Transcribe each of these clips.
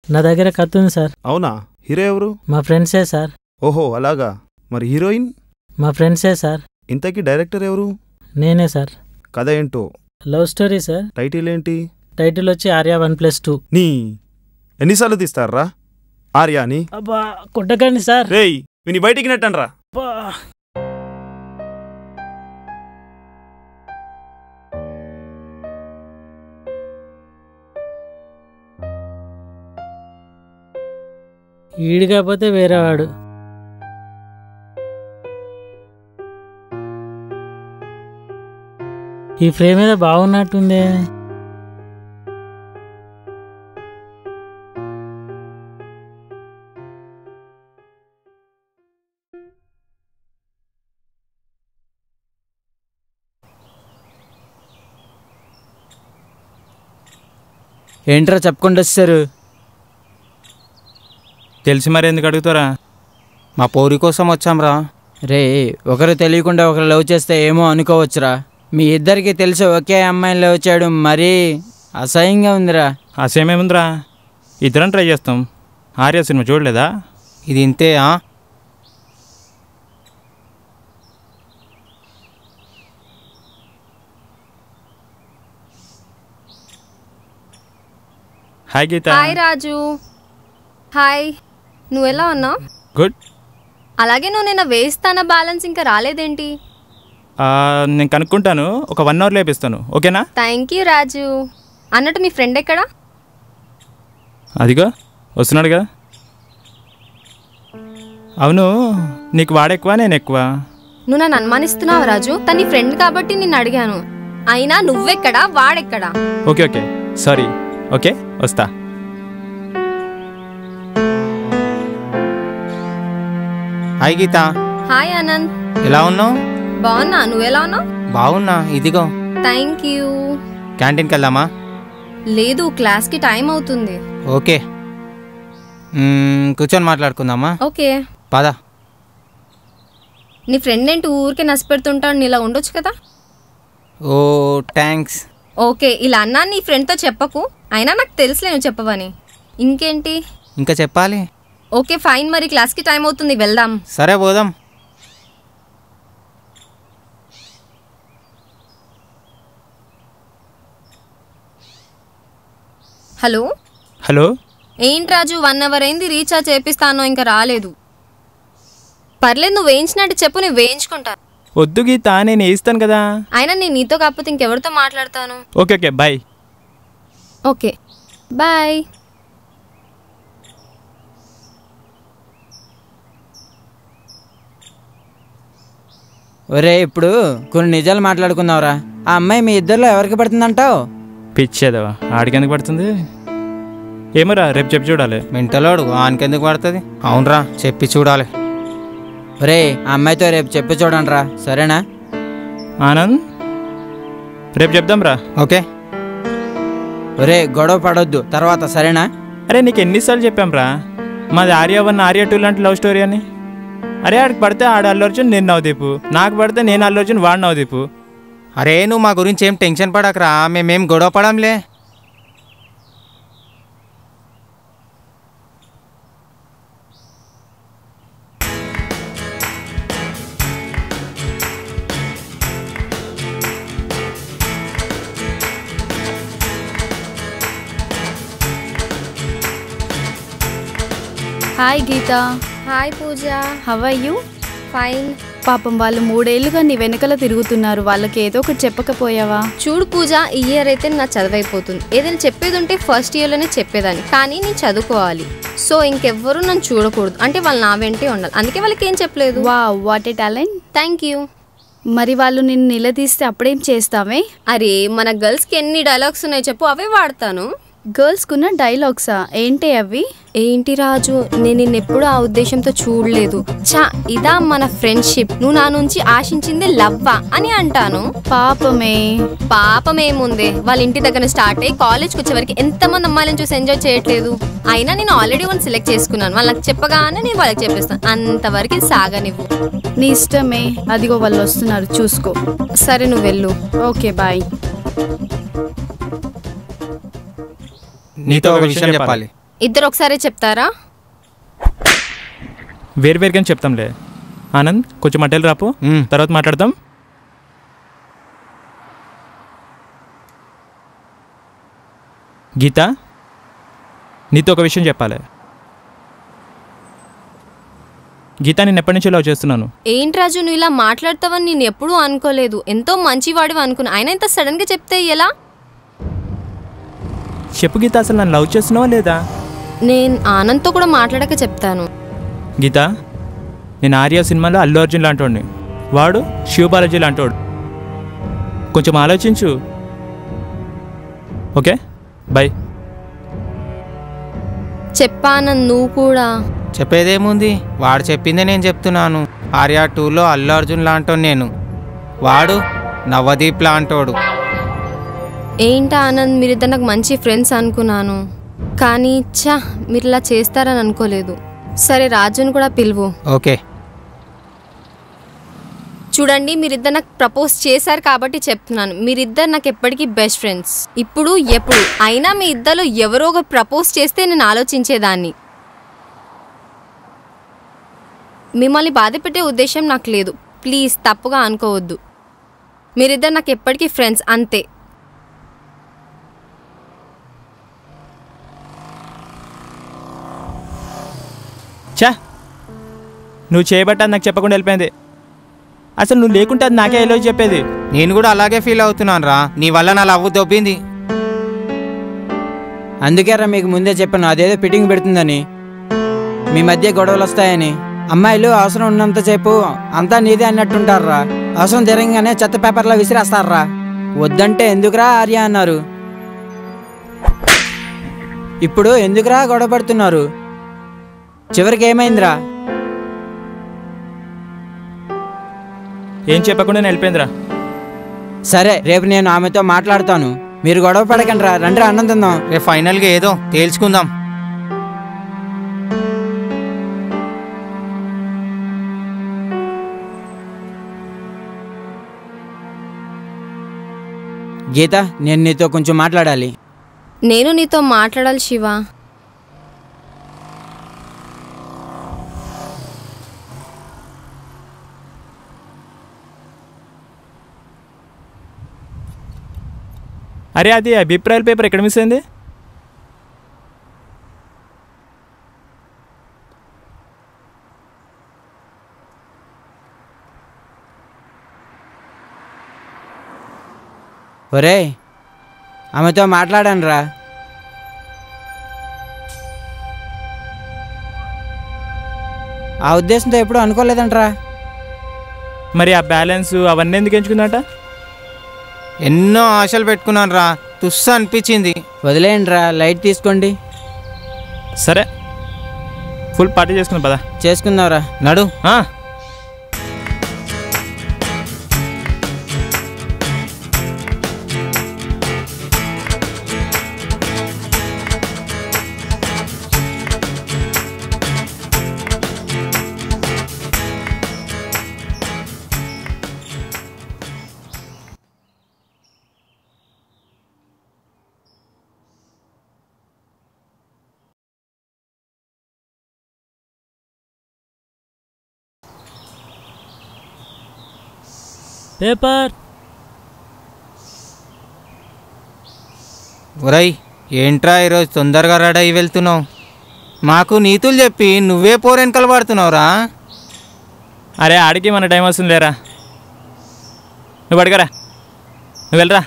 నా దగ్గర కత్తి ఉంది సార్ అవునా హీరో ఎవరు మా ఫ్రెండ్సే సార్ ఓహో అలాగా మరి హీరోయిన్ మా ఫ్రెండ్సే సార్ ఇంతకీ డైరెక్టర్ ఎవరు నేనే సార్ కథ ఏంటో లవ్ స్టోరీ సార్ టైటిల్ ఏంటి టైటిల్ వచ్చి ఆర్యా వన్ ప్లస్ టూ నీ ఎన్నిసార్లు తీస్తారా ఆర్యాని అబ్బా కొట్టకండి సార్ రేయ్ విని బయటికి నెట్టండ్రా అబ్బా. ఈడు కాకపోతే వేరేవాడు ఈ ఫ్రేమ్ మీద బాగున్నట్టుందే ఏంట్రా చెప్పకుండా వచ్చారు తెలిసి మరి ఎందుకు అడుగుతారా మా పౌరి కోసం వచ్చాంరా రే ఒకరు తెలియకుండా ఒకరు లవ్ చేస్తే ఏమో అనుకోవచ్చురా మీ ఇద్దరికి తెలిసి ఒకే అమ్మాయిని లవ్ చేయడం మరీ అసహ్యంగా ఉందిరా ఆ సేమ్ ఏముందిరా ఇద్దరం ట్రై చేస్తాం ఆర్య సినిమా చూడలేదా ఇది ఇంతే ఆ? Hi Geetha hi Raju hi నువ్వు ఎలా ఉన్నావు గుడ్ అలాగే నువ్వు నిన్న వేస్తాన బ్యాలెన్స్ ఇంకా రాలేదేంటి ఆ, నేను కనుక్కుంటాను ఒక వన్ అవర్ లేపిస్తాను ఓకేనా థ్యాంక్ యూ రాజు అన్నట్టు మీ ఫ్రెండ్ ఎక్కడా అదిగో వస్తున్నాడు కదా అవును నీకు వాడెక్కువ నేను ఎక్కువ నువ్వు నన్ను అనుమానిస్తున్నావు రాజు తన నీ ఫ్రెండ్ కాబట్టి నిన్ను అడిగాను అయినా నువ్వెక్కడా వాడెక్కడా ఓకే ఓకే సారీ ఓకే వస్తా హాయ్ గీత హాయ్ ఆనంద్ ఎలా ఉన్నావు బాగున్నా నువ్వెలా ఉన్నావు బాగున్నా ఇదిగో థ్యాంక్ యూ క్యాంటీన్కి వెళ్దామా లేదు క్లాస్కి టైం అవుతుంది ఓకే మ్మ్, కూర్చొని మాట్లాడుకుందామా ఓకే పద నీ ఫ్రెండ్ ఏంటి ఊరికే నసిపెడుతుంటాడు నీలా ఉండొచ్చు కదా ఓ థ్యాంక్స్ ఓకే ఇలా అన్నా నీ ఫ్రెండ్తో చెప్పకు అయినా నాకు తెలుసులే నువ్వు చెప్పవని ఇంకేంటి ఇంకా చెప్పాలి ఓకే ఫైన్ మరి క్లాస్కి టైం అవుతుంది వెళ్దాం సరే పోదాం హలో హలో ఏంటి రాజు వన్ అవర్ అయింది రీఛార్జ్ చేపిస్తాను ఇంకా రాలేదు పర్లేదు నువ్వు వేయించినట్టు చెప్పు నేను వేయించుకుంటాను వద్దు గీత నేను వేయిస్తాను కదా అయినా నేను నీతో కాకపోతే ఇంకెవరితో మాట్లాడతాను okay okay bye okay bye ఒరే ఇప్పుడు కొన్ని నిజాలు మాట్లాడుకుందాంరా ఆ అమ్మాయి మీ ఇద్దరిలో ఎవరికి పడుతుందంటావు పిచ్చేదవా ఆడికెందుకు పడుతుంది ఏమోరా రేపు చెప్పి చూడాలి మెంటలోడు ఆనికెందుకు పడుతుంది అవునరా చెప్పి చూడాలి ఒరే ఆ అమ్మాయితో రేపు చెప్పి చూడండి రా సరేనా ఆనంద్ రేపు చెప్దాంరా ఓకే ఒరే గొడవ పడొద్దు తర్వాత సరేనా అరే నీకు ఎన్నిసార్లు చెప్పాంరా మాది ఆర్య వన్ ఆర్య టూ లాంటి లవ్ స్టోరీ అని అరే ఆడికి పడితే ఆడు అల్లు అర్జున్ నేను నవదీపు నాకు పడితే నేను అల్లు అర్జున్ వాడు నవదీపు అరే నువ్వు మా గురించి ఏం టెన్షన్ పడకరా మేమేం గొడవ పడంలే hi Geetha hi Pooja how are you fine పాపం వాళ్ళు మూడేళ్లుగా నీ వెనకల తిరుగుతున్నారు వాళ్ళకి ఏదో ఒకటి చెప్పకపోయావా చూడు పూజ ఈ ఇయర్ అయితే నా చదువైపోతుంది ఏదైనా చెప్పేది ఉంటే ఫస్ట్ ఇయర్లోనే చెప్పేదాన్ని కానీ నేను చదువుకోవాలి సో ఇంకెవ్వరూ నన్ను చూడకూడదు అంటే వాళ్ళు నా వెంటే ఉండాలి అందుకే వాళ్ళకి ఏం చెప్పలేదు వా what a talent thank you మరి వాళ్ళు నిన్ను నిలదీస్తే అప్పుడేం చేస్తావే అరే మన గర్ల్స్కి ఎన్ని డైలాగ్స్ ఉన్నాయి చెప్పు అవే వాడతాను గర్ల్స్ కున్న డైలాగ్సా ఏంటి అవి ఏంటి రాజు నేను నిన్నెప్పుడు ఆ ఉద్దేశంతో చూడలేదు చా ఇదా మన ఫ్రెండ్షిప్ నువ్వు నా నుంచి ఆశించింది లవ్వా అని అంటాను పాపమే పాపం ఏముంది వాళ్ళ ఇంటి దగ్గర స్టార్ట్ అయ్యి కాలేజ్కి వచ్చే వరకు ఎంతమంది అమ్మాయిలను చూసి ఎంజాయ్ చేయట్లేదు అయినా నేను ఆల్రెడీ వన్ సెలెక్ట్ చేసుకున్నాను వాళ్ళకి చెప్పగానే నేను వాళ్ళకి చెప్పేస్తాను అంతవరకు ఇది సాగనివ్వు నీ ఇష్టమే అదిగో వాళ్ళు వస్తున్నారు చూసుకో సరే నువ్వు వెళ్ళు ఓకే బాయ్ నీతో ఒక విషయం చెప్పాలి ఇద్దరు ఒకసారి చెప్తారా వేరు వేరుగా చెప్తాంలే ఆనంద్ కొంచెం అడ్డలు రాపు మ్. తర్వాత మాట్లాడదాం గీత నీతో ఒక విషయం చెప్పాలి గీత నేను ఎప్పటి నుంచి లవ్ చేస్తున్నాను ఏంటి రాజు నువ్వు ఇలా మాట్లాడతావని నేను ఎప్పుడూ అనుకోలేదు ఎంతో మంచివాడివి అనుకున్నా అయినా ఇంత సడన్గా చెప్తే ఎలా చెప్పు గీత అసలు నన్ను లవ్ చేస్తున్నావా లేదా నేను ఆనంద్తో కూడా మాట్లాడక చెప్తాను గీత నేను ఆర్య సినిమాలో అల్లు అర్జున్ లాంటోడిని వాడు శివబాలాజీ లాంటోడు కొంచెం ఆలోచించు ఓకే బాయ్ చెప్పానని నువ్వు కూడా చెప్పేదేముంది వాడు చెప్పిందే నేను చెప్తున్నాను ఆర్యా టూలో అల్లు అర్జున్ లాంటోడు నేను వాడు నవదీప్ లాంటోడు ఏంటా ఆనంద్ మీరిద్దరు నాకు మంచి ఫ్రెండ్స్ అనుకున్నాను కానీ ఛా మీరు ఇలా చేస్తారని అనుకోలేదు సరే రాజుని కూడా పిలువు ఓకే చూడండి మీరిద్దరు నాకు ప్రపోజ్ చేశారు కాబట్టి చెప్తున్నాను మీరిద్దరు నాకు ఎప్పటికీ బెస్ట్ ఫ్రెండ్స్ ఇప్పుడు ఎప్పుడు అయినా మీ ఇద్దరు ఎవరో ఒక ప్రపోజ్ చేస్తే నేను ఆలోచించేదాన్ని మిమ్మల్ని బాధ పెట్టే ఉద్దేశం నాకు లేదు ప్లీజ్ తప్పుగా అనుకోవద్దు మీరిద్దరు నాకు ఎప్పటికీ ఫ్రెండ్స్ అంతే చా నువ్వు చేయబట్ట అది నాకు చెప్పకుండా వెళ్ళిపోయింది అసలు నువ్వు లేకుంటే అది నాకే ఎలా చెప్పేది నేను కూడా అలాగే ఫీల్ అవుతున్నాను రా నీ వల్ల నా లవ్వు దొబ్బింది అందుకేరా మీకు ముందే చెప్పాను అదేదో ఫిట్టింగ్ పెడుతుందని మీ మధ్య గొడవలు వస్తాయని అమ్మాయిలు అవసరం ఉన్నంతసేపు అంతా నీదే అన్నట్టుంటారా అవసరం తిరగగానే చెత్త పేపర్లో విసిరేస్తారా వద్దంటే ఎందుకురా ఆర్య అన్నారు ఇప్పుడు ఎందుకురా గొడవ పడుతున్నారు చివరికి ఏమైందిరా ఏం చెప్పకుండా నేను వెళ్ళిపోయిందిరా సరే రేపు నేను ఆమెతో మాట్లాడతాను మీరు గొడవ పడకండి రా రండి అన్నం తిందాం రేపు ఫైనల్గా ఏదో తేల్చుకుందాం గీత నేను నీతో కొంచెం మాట్లాడాలి నేను నీతో మాట్లాడాలి శివ అరే అది అభిప్రాయాల పేపర్ ఎక్కడ మిస్ అయింది ఒరే ఆమెతో మాట్లాడాను రా ఆ ఉద్దేశంతో ఎప్పుడు అనుకోలేదంట్రా మరి ఆ బ్యాలెన్స్ అవన్నీ ఎందుకు ఎంచుకుందంట ఎన్నో ఆశలు పెట్టుకున్నాను రా తుస్స అనిపించింది వదిలేయండి రా లైట్ తీసుకోండి సరే ఫుల్ పార్టీ చేసుకుందాం పదా చేసుకుందాంరా నడు ఆ, పేపర్ ఒరై ఏంట్రా ఈరోజు తొందరగా రెడీ అయి వెళ్తున్నావు మాకు నీతులు చెప్పి నువ్వే పోరెనకలు పడుతున్నావురా అరే ఆడికి మన టైం వస్తుంది లేరా నువ్వు అడగరా నువ్వు వెళ్ళరా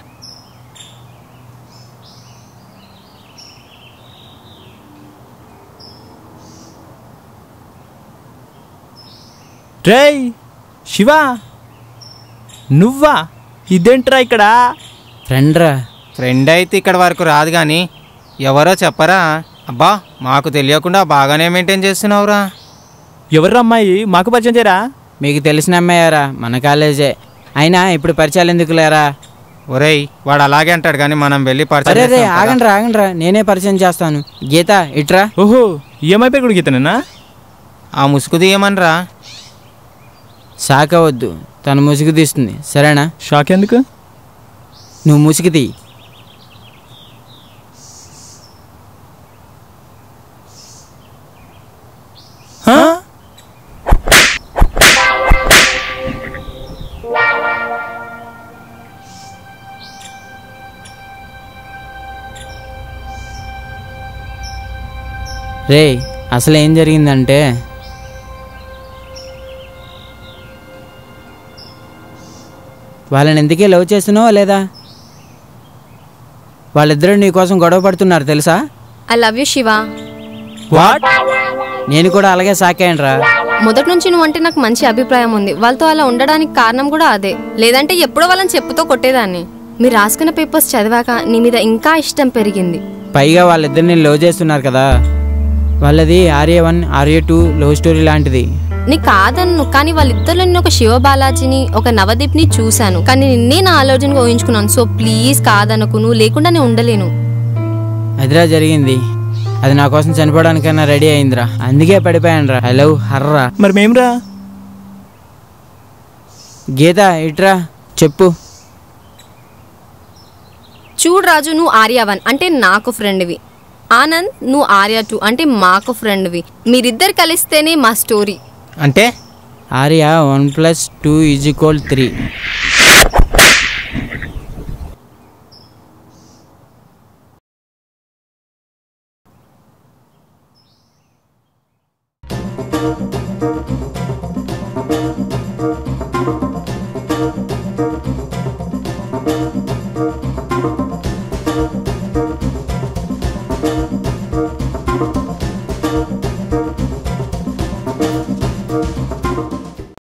రేయ్ శివ నువ్వా ఇదేంట్రా ఇక్కడ ఫ్రెండ్ రా ఫ్రెండ్ అయితే ఇక్కడ వరకు రాదు కానీ ఎవరో చెప్పరా అబ్బా మాకు తెలియకుండా బాగానే మెయింటైన్ చేస్తున్నావురా ఎవర్రా అమ్మాయి మాకు పరిచయం చేయరా మీకు తెలిసిన అమ్మాయారా మన కాలేజే అయినా ఇప్పుడు పరిచయాలు ఎందుకు లేరా ఒరేయ్ వాడు అలాగే అంటాడు కానీ మనం వెళ్ళి పరిచయం ఆగండి రా ఆగండి రా నేనే పరిచయం చేస్తాను గీత ఇట్రా ఓహో ఈఎంఐ పేరు కూడా గీతనేనా ఆ ముసుగు తీయమనరా సాకవద్దు తను ముసుగు తీస్తుంది సరేనా షాక్ ఎందుకు నువ్వు ముసుగు తీ రే అసలు ఏం జరిగిందంటే వాళ్ళని ఎందుకే లవ్ చేస్తున్నావా లేదా వాళ్ళిద్దరూ నీ కోసం గొడవ పడుతున్నారు తెలుసా I love you Shiva what నేను కూడా అలాగే సాకాయనరా మొదటి నుంచి నువ్వు అంటే నాకు మంచి అభిప్రాయం ఉంది వాళ్ళతో అలా ఉండడానికి కారణం కూడా అదే లేదంటే ఎప్పుడో వాళ్ళని చెప్పుతో కొట్టేదాన్ని మీరు రాసుకున్న పేపర్స్ చదివాక నీ మీద ఇంకా ఇష్టం పెరిగింది పైగా వాళ్ళిద్దరిని లవ్ చేస్తున్నారు కదా వాళ్ళది Arya one Arya two love story లాంటిది నీ కాదన్ను కానీ వాళ్ళిద్దరిలో నేను ఒక శివ బాలాజీని ఒక నవదీప్ని చూశాను కానీ నిన్నే నా ఆలోచనగా ఊహించుకున్నాను సో ప్లీజ్ కాదనకు నువ్వు లేకుండా నేను ఉండలేను అదిరా జరిగింది అది నా కోసం చనిపోవడానికైనా రెడీ అయిందిరా అందుకే పడిపోయానురా ఐ లవ్ హర్రా మరి మేమ్రా గీత ఇట్రా చెప్పు చూడు రాజు నువ్వు ఆర్య వన్ అంటే నాకు ఫ్రెండ్వి ఆనంద్ నువ్వు ఆర్య టూ అంటే మాకు ఫ్రెండ్వి మీరిద్దరు కలిస్తేనే మా స్టోరీ అంటే Arya one plus two is equal three